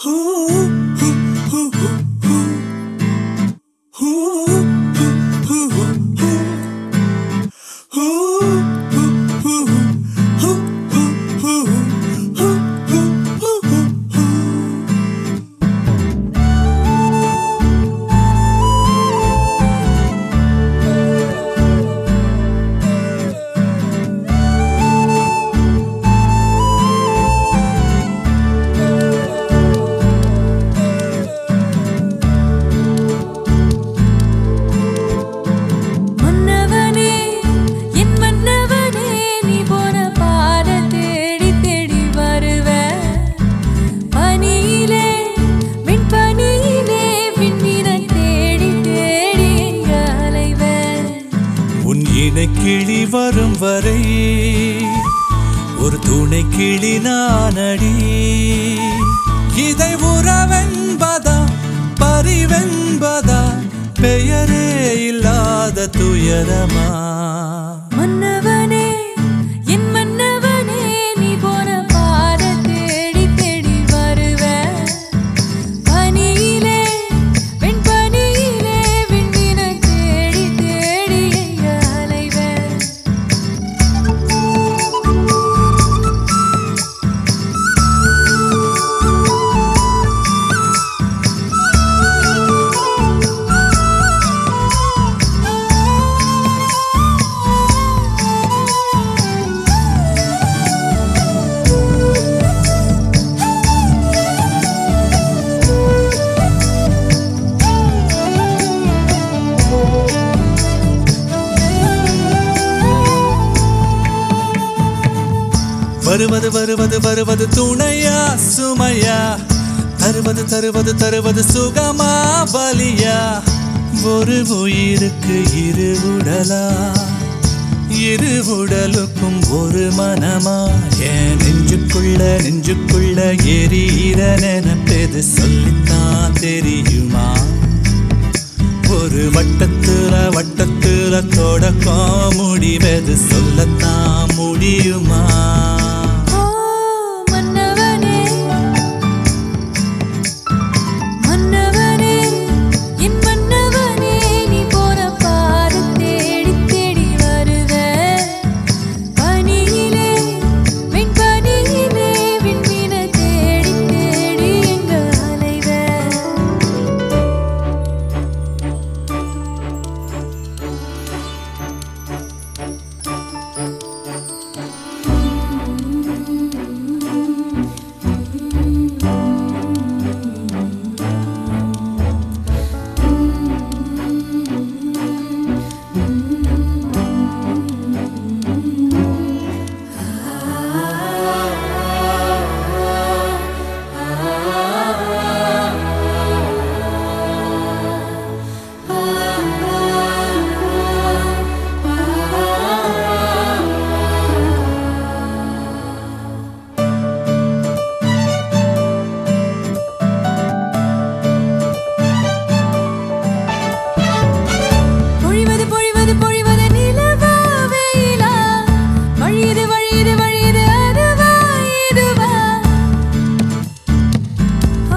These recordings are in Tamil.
மன்னவனே என் மன்னவனே நீ போன பாத தேடி தேடி வருவ பனியிலே விண்பனியிலே விண்ணின தேடி தேடி எங்க அலைவ உன் இணை கிளி வரும் வரை ஒரு துணை கிளி நானடி இதை உறவென்பதா பரிவென்பதா பெயரே இல்லாத துயரமா மன்னவனே என் மன்னவனே நீ போன பாத தேடி தேடி வருவ பனியிலே வெண்பனியிலே விண்ணின தேடி தேடி எங்க அலைவ வருவது வருவது வருவது துணையா சுமையா தருவது தருவது தருவது சுகமா பலியா ஒரு உயிருக்கு இரு உடலா இரு உடலுக்கும் ஒரு மனமா என் நெஞ்சுக்குள்ள நெஞ்சுக்குள்ள எரியிற நினைப்பது சொல்லித்தான் தெரியுமா ஒரு வட்டத்துல வட்டத்துல தொடக்கம் முடிவது சொல்லத்தான் முடியுமா ஓ மன்னவனே மன்னவனே என் மன்னவனே நீ போன பாத தேடி தேடி வருவ பனியிலே வெண்பனியிலே விண்மீன தேடி தேடி எங்க அலைவ பொழிவது பொழிவது பொழிவது நிலவா வெயிலா வழியுது வழியுது வழியுது அதுவா இதுவா ஆ.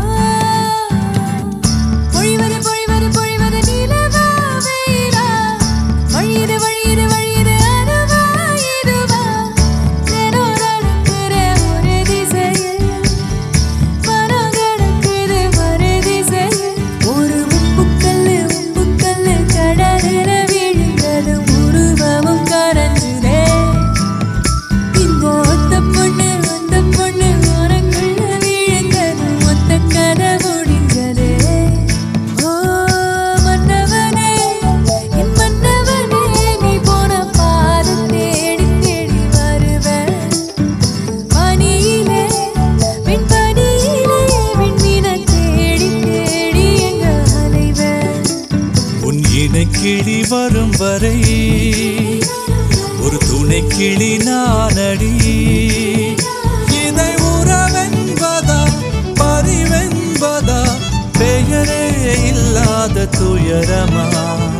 பொழிவது பொழிவது பொழிவது நிலவா வெயிலா வழியுது வழியுது வழியுது அதுவா இதுவா தினம் நடக்கிற ஒரு திசையில் மனம் கிடக்குது மறு திசையில் ஒரு உப்புக்கல்லு உப்புக்கல்லு கடலில விழுந்தது உருவமும் கரைஞ்சுதே இந்த ஒத்த பொண்ணு அந்த பொண்ணு உனக்குள்ள விழுந்தது மொத்த கதை முடிஞ்சதே ஓ மன்னவனே என் மன்னவனே நீ போன பாதம் தேடி தேடி வருவ பனியிலே விண்பனியிலே விண்மீன தேடி தேடி எங்க அலைவ உன் இணை கிளி வரும் வரை ஒரு துணை கிளி நானடி இதை உறவென்பதா பரிவென்பதா பெயரே இல்லாத துயரமா